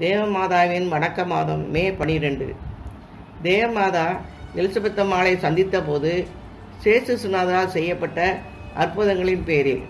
தேவமாதாவின் வணக்க மாதம் மே பனிரெண்டு தேவமாதா எலிசபெத்தம்மாளை சந்தித்த போது சேசு சுனாதால் செய்யப்பட்ட அற்புதங்களின் பேரில்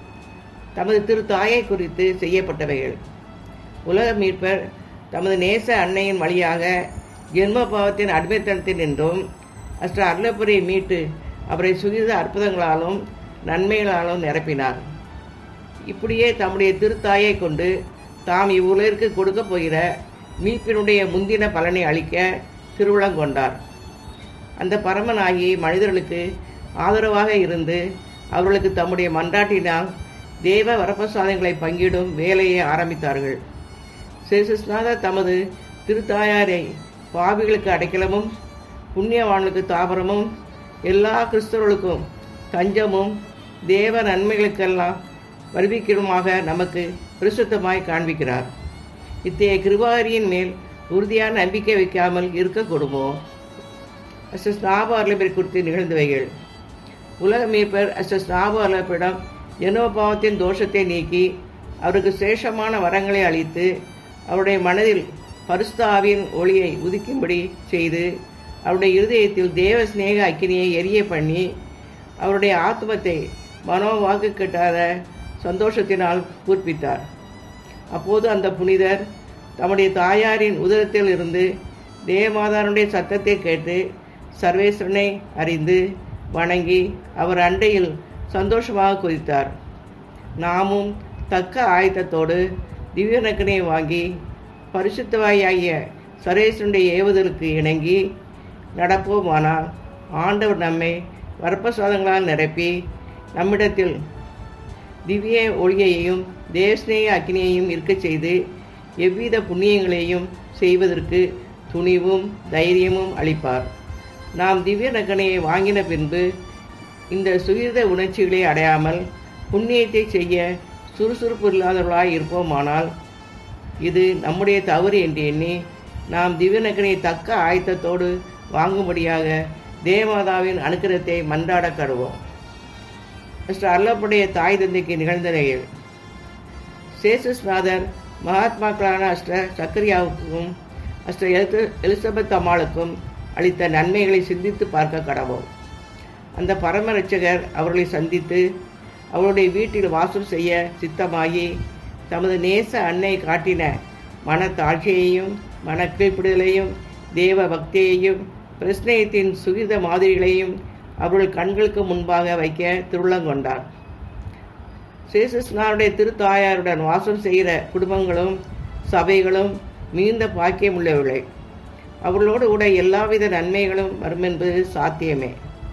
தமது திரு தாயை குறித்து செய்யப்பட்டவைகள் உலக மீட்பர் தமது நேச அன்னையின் வழியாக ஜென்ம பாவத்தின் அடிமைத்தனத்தில் நின்றும் அஷ்ட அருளப்புரை மீட்டு அவரை சுகித அற்புதங்களாலும் நன்மைகளாலும் நிரப்பினார் இப்படியே தம்முடைய திருத்தாயை கொண்டு தாம் இவ்வுலகிற்கு கொடுக்க போகிற மீட்பினுடைய முந்தின பலனை அளிக்க திருவுளம் கொண்டார் அந்த பரமனாகி மனிதர்களுக்கு ஆதரவாக இருந்து அவர்களுக்கு தம்முடைய மன்றாட்டினால் தேவ வரப்பிரசாதங்களை பங்கிடும் வேலையை ஆரம்பித்தார்கள் சேசுஸ்நாதர் தமது திருத்தாயாரை பாவிகளுக்கு அடைக்கலமும் புண்ணியவான்களுக்கு தாபரமும் எல்லா கிறிஸ்தவர்களுக்கும் தஞ்சமும் தேவ நன்மைகளுக்கெல்லாம் வருவிக்கிறதுமாக நமக்கு பரிசுத்தமாய் காண்பிக்கிறார் இத்தகைய கிருபாரியின் மேல் உறுதியான நம்பிக்கை வைக்காமல் இருக்கக்கூடுமோ அஸ்டஸ் நாப அருளப்பை குறித்து நிகழ்ந்தவைகள் உலக மீட்பர் அஸ்டஸ் நாப அருளப்பிடம் ஜனோபாவத்தின் தோஷத்தை நீக்கி அவருக்கு சேஷமான வரங்களை அளித்து அவருடைய மனதில் பரிஸ்தாவின் ஒளியை உதிக்கும்படி செய்து அவருடைய இருதயத்தில் தேவ சிநேக அக்கினியை எரிய பண்ணி அவருடைய ஆத்மத்தை மனோவாக்கு கட்டாத சந்தோஷத்தினால் பூர்ப்பித்தார் அப்போது அந்த புனிதர் தம்முடைய தாயாரின் உதரத்தில் இருந்து தேவமாதானுடைய சத்தத்தை கேட்டு சர்வேஸ்வரனை அறிந்து வணங்கி அவர் அண்டையில் சந்தோஷமாக குதித்தார் நாமும் தக்க ஆயத்தத்தோடு திவ்யநக்கனை வாங்கி பரிசுத்தவாயாகிய சர்வேஸ்வரனுடைய ஏவுதலுக்கு இணங்கி நடப்போமானால் ஆண்டவர் நம்மை வரப்பிரசாதங்களால் நிரப்பி நம்மிடத்தில் திவ்ய ஒளியையும் தேவஸ்நேக அக்னியையும் இருக்கச் செய்து எவ்வித புண்ணியங்களையும் செய்வதற்கு துணிவும் தைரியமும் அளிப்பார் நாம் திவ்ய நக்கனையை வாங்கின பின்பு இந்த சுகிர்த உணர்ச்சிகளை அடையாமல் புண்ணியத்தை செய்ய சுறுசுறுப்பு இல்லாதவர்களாய் இருப்போமானால் இது நம்முடைய தவறு என்று எண்ணி நாம் திவ்ய நக்கனை தக்க ஆயத்தத்தோடு வாங்கும்படியாக தேவமாதாவின் அனுக்கிரத்தை மன்றாட கருவோம் மிஸ்டர் அல்லப்புடைய தாய் தந்தைக்கு நிகழ்ந்த நிகழ் சேசுஸ்நாதர் மகாத்மாக்களான அஷ்ட சக்கரியாவுக்கும் அஷ்ட எழுத்து எலிசபெத் அம்மாளுக்கும் அளித்த நன்மைகளை சிந்தித்து பார்க்க கடவோம் அந்த பரமரட்சகர் அவர்களை சந்தித்து அவருடைய வீட்டில் வாசம் செய்ய சித்தமாகி தமது நேச அன்னை காட்டின மனத்தாழ்ச்சியையும் மன கீழ்ப்பிடுதலையும் தேவ பக்தியையும் பிரஸ்னயத்தின் சுகித மாதிரிகளையும் அவர்கள் கண்களுக்கு முன்பாக வைக்க திருள்ளங்கொண்டார் சேசுஸ்னாருடைய திருத்தாயாருடன் வாசம் செய்கிற குடும்பங்களும் சபைகளும் மிகுந்த பாக்கியம் உள்ளவர்களே அவர்களோடு கூட எல்லாவித நன்மைகளும் வரும் என்பது சாத்தியமே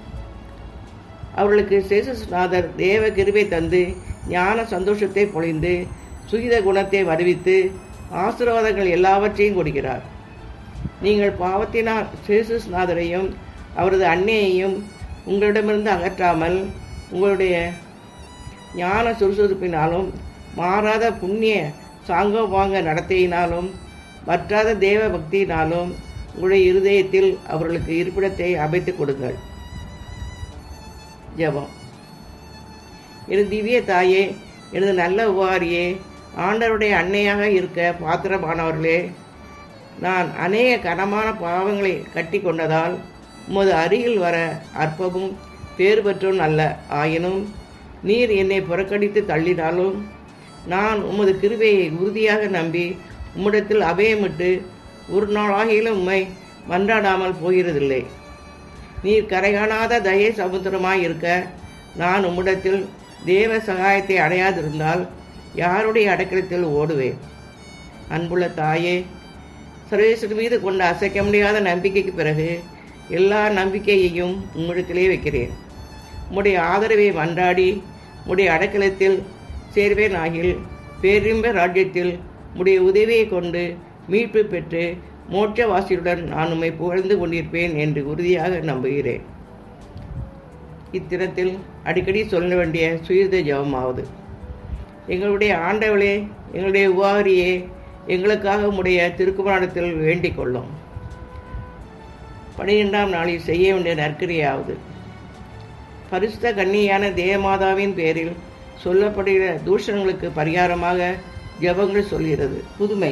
அவர்களுக்கு சேசுஸ்நாதர் தேவ கிருபை தந்து ஞான சந்தோஷத்தை பொழிந்து சுகித குணத்தை வருவித்து ஆசீர்வாதங்கள் எல்லாவற்றையும் கொடுக்கிறார் நீங்கள் பாவத்தினால் சேசுஸ்நாதரையும் அவரது அன்னையையும் உங்களிடமிருந்து அகற்றாமல் உங்களுடைய ஞான சுறுசுறுப்பினாலும் மாறாத புண்ணிய சாங்கோபாங்க நடத்தையினாலும் வற்றாத தேவ பக்தியினாலும் உங்களுடைய இருதயத்தில் அவர்களுக்கு இருப்பிடத்தை அமைத்து கொடுங்கள் ஜெபம் எனது திவ்ய தாயே எனது நல்ல உபாரியே ஆண்டவருடைய அன்னையாக இருக்க பாத்திரமானவர்களே நான் அநேக கனமான பாவங்களை கட்டி கொண்டதால் உமது அருகில் வர அற்பமும் பேறு பெற்றும் அல்ல ஆயினும் நீர் என்னை புறக்கணித்து தள்ளினாலும் நான் உமது கிருபையை உறுதியாக நம்பி உம்மிடத்தில் அபயமிட்டு ஒரு நாளாகிலும் உம்மை மன்றாடாமல் போகிறதில்லை நீர் கரைகாணாத தய சமுத்திரமாய் இருக்க நான் உம்மிடத்தில் தேவ சகாயத்தை அடையாதிருந்தால் யாருடைய அடைக்கலத்தில் ஓடுவேன் அன்புள்ள தாயே சர்வேஸ்வரன் மீது கொண்ட அசைக்க முடியாத நம்பிக்கைக்கு பிறகு எல்லா நம்பிக்கையையும் உம்மிடத்திலே வைக்கிறேன் உம்முடைய ஆதரவை மன்றாடி உம்முடைய அடைக்கலத்தில் சேர்வேன் ஆகில் பேரின்ப ராஜ்யத்தில் உம்முடைய உதவியை கொண்டு மீட்பு பெற்று மோட்சவாசியுடன் நான் உம்மை புகழ்ந்து கொண்டிருப்பேன் என்று உறுதியாக நம்புகிறேன் இத்தினத்தில் அடிக்கடி சொல்ல வேண்டிய சுயத ஜபமாவது எங்களுடைய ஆண்டவளே எங்களுடைய உபாரியே எங்களுக்காக உம்முடைய திருக்குமாரத்தில் வேண்டிக் கொள்ளும் பனிரெண்டாம் நாளில் செய்ய வேண்டிய நற்கரியாவது பரிசுத்த கன்னியான தேவமாதாவின் பேரில் சொல்லப்படுகிற தூஷணங்களுக்கு பரிகாரமாக ஜெபங்கள் சொல்கிறது புதுமை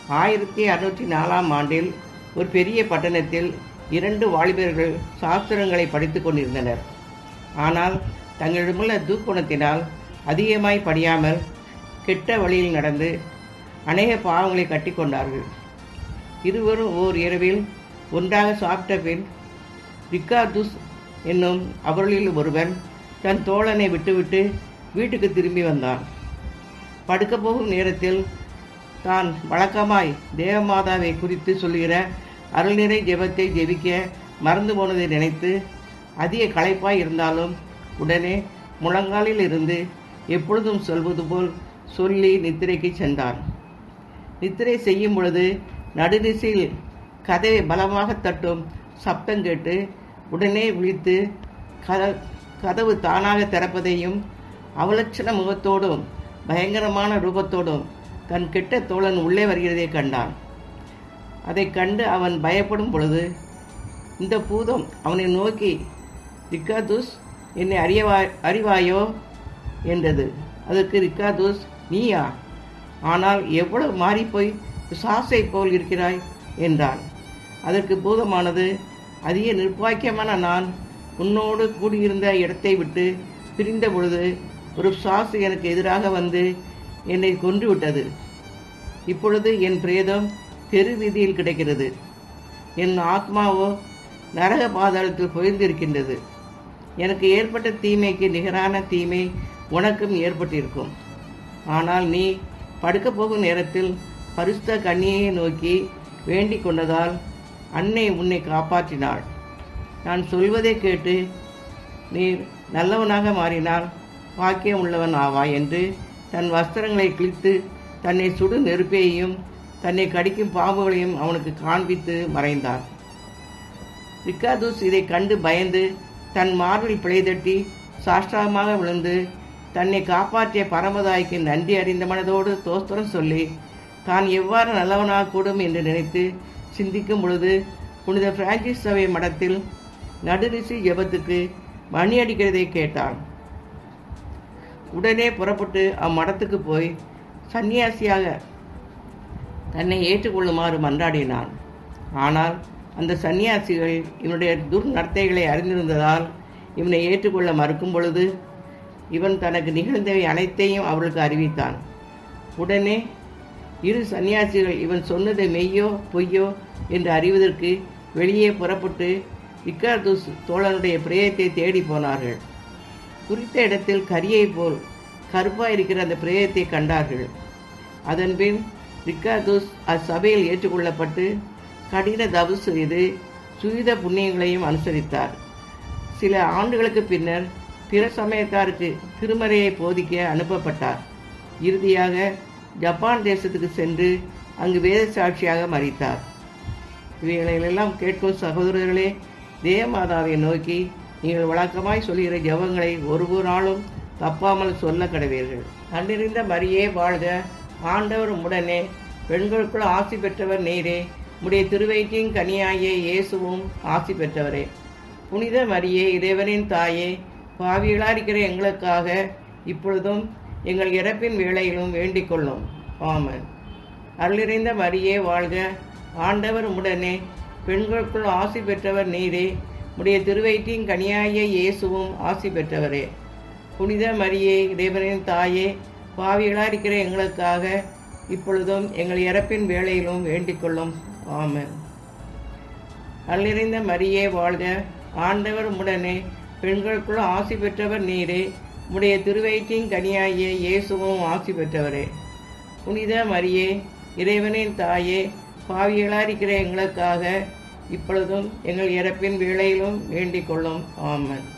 ஆயிரத்தி அறுநூற்றி நாலாம் ஆண்டில் ஒரு பெரிய பட்டணத்தில் இரண்டு வாலிபர்கள் சாஸ்திரங்களை படித்து கொண்டிருந்தனர் ஆனால் தங்களிடமுள்ள தூக்குணத்தினால் அதிகமாய் படியாமல் கெட்ட வழியில் நடந்து அநேக பாவங்களை கட்டிக்கொண்டார்கள் இருவரும் ஓர் இரவில் ஒன்றாக சாப்பிட்ட பின் ரிக்காதுஸ் என்னும் அவர்களில் ஒருவன் தன் தோழனை விட்டுவிட்டு வீட்டுக்கு திரும்பி வந்தான் படுக்கப் போகும் நேரத்தில் தான் வழக்கமாய் தேவமாதாவை குறித்து சொல்லுகிற அருள்நிறை ஜெபத்தை ஜெபிக்க மறந்து போனதை நினைத்து அதிக களைப்பாய் இருந்தாலும் உடனே முழங்காலில் இருந்து எப்பொழுதும் சொல்வது போல் சொல்லி நித்திரைக்கு சென்றான் நித்திரை செய்யும் பொழுது நடுநிசையில் கதவை பலமாக தட்டும் சப்தம் கேட்டு உடனே விழித்து கத கதவு தானாக திறப்பதையும் அவலட்சண முகத்தோடும் பயங்கரமான ரூபத்தோடும் தன் கெட்ட தோழன் உள்ளே வருகிறதை கண்டான் அதைக் கண்டு அவன் பயப்படும் பொழுது இந்த பூதம் அவனை நோக்கி ரிக்காதுஸ் என்னை அறியவா அறிவாயோ என்றது அதற்கு ரிக்காதுஸ் நீயா ஆனால் எவ்வளவு மாறிப்போய் பிசாசை போல் இருக்கிறாய் என்றான் அதற்கு பூதமானது அதிக நிர்பாக்கியமான நான் உன்னோடு கூடியிருந்த இடத்தை விட்டு பிரிந்த பொழுது ஒரு சாசு எனக்கு எதிராக வந்து என்னை கொன்று விட்டது இப்பொழுது என் பிரேதம் தெரு வீதியில் கிடைக்கிறது என் ஆத்மாவோ நரக பாதாளத்தில் பொய்ந்திருக்கின்றது எனக்கு ஏற்பட்ட தீமைக்கு நிகரான தீமை உனக்கும் ஏற்பட்டிருக்கும் ஆனால் நீ படுக்கப் போகும் நேரத்தில் பரிசுத்த கண்ணியை நோக்கி வேண்டிக் கொண்டதால் அன்னை உன்னை காப்பாற்றினாள் நான் சொல்வதை கேட்டு நீர் நல்லவனாக மாறினால் பாக்கியம் உள்ளவன் ஆவாய் என்று தன் வஸ்திரங்களை கிழித்து தன்னை சுடு நெருப்பையும் தன்னை கடிக்கும் பாம்புகளையும் அவனுக்கு காண்பித்து மறைந்தார் ரிக்காதுஸ் இதை கண்டு பயந்து தன் மார்பில் பிழைதட்டி சாஷ்டாகமாக விழுந்து தன்னை காப்பாற்றிய பரமதாய்க்கு நன்றி அறிந்த மனதோடு தோஸ்திரம் சொல்லி தான் எவ்வாறு நல்லவனாக கூடும் என்று நினைத்து சிந்திக்கும் பொழுது புனித பிரான்சிஸ் சபை மடத்தில் நடுநிசி ஜெபத்துக்கு மணி அடிக்கிறதை கேட்டான் உடனே புறப்பட்டு அம்மடத்துக்கு போய் சன்னியாசியாக தன்னை ஏற்றுக்கொள்ளுமாறு மன்றாடினான் ஆனால் அந்த சன்னியாசிகள் இவனுடைய துர்நடத்தைகளை அறிந்திருந்ததால் இவனை ஏற்றுக்கொள்ள மறுக்கும் பொழுது இவன் தனக்கு நிகழ்ந்தவை அனைத்தையும் அவர்களுக்கு அறிவித்தான் உடனே இரு சன்னியாசிகள் இவன் சொன்னது மெய்யோ பொய்யோ என்று அறிவதற்கு வெளியே புறப்பட்டு இக்கார்துஸ் தோழனுடைய பிரேயத்தை தேடி போனார்கள் குறித்த இடத்தில் கரியை போல் கருப்பாக இருக்கிற அந்த பிரேயத்தை கண்டார்கள் அதன்பின் ரிக்காதுஸ் அச்சபையில் ஏற்றுக்கொள்ளப்பட்டு கடின தபு செய்து சுயுத புண்ணியங்களையும் அனுசரித்தார் சில ஆண்டுகளுக்கு பின்னர் பிற சமயத்தாருக்கு திருமறையை போதிக்க அனுப்பப்பட்டார் இறுதியாக ஜப்பான் தேசத்துக்கு சென்று அங்கு வேத சாட்சியாக மறித்தார் இவைகளெல்லாம் கேட்கும் சகோதரர்களே தேவமாதாவை நோக்கி நீங்கள் வழக்கமாய் சொல்கிற ஜெபங்களை ஒரு நாளும் தப்பாமல் சொல்ல கடவீர்கள் கண்டிருந்த மரியே வாழ்க ஆண்டவர் உடனே பெண்களுக்குள் ஆசி பெற்றவர் நீரே உடைய திருவயிற்றின் கனியாகிய இயேசுவும் ஆசி பெற்றவரே புனித மரியே இறைவனின் தாயே பாவிகளா இருக்கிற எங்களுக்காக இப்பொழுதும் எங்கள் இறப்பின் வேளையிலும் வேண்டிக் கொள்ளும் ஆமன் அருளிறைந்த மரியே வாழ்க ஆண்டவர் உடனே பெண்களுக்குள் ஆசி பெற்றவர் நீரே உடைய திருவயிற்றின் கனியாகிய இயேசுவும் ஆசி பெற்றவரே புனித மரியே இறைவனின் தாயே பாவிகளா இருக்கிற எங்களுக்காக இப்பொழுதும் எங்கள் இறப்பின் வேளையிலும் வேண்டிக் கொள்ளும் ஆமென் அருளிறைந்த மரியே வாழ்க ஆண்டவர் உடனே பெண்களுக்குள் ஆசி பெற்றவர் நீரே உடைய திருவயிற்றின் கனியாகிய இயேசுவும் ஆசி பெற்றவரே புனித மரியே இறைவனின் தாயே பாவிகளா இருக்கிற எங்களுக்காக இப்பொழுதும் எங்கள் இறப்பின் வேளையிலும் வேண்டிக் கொள்ளும் ஆமென்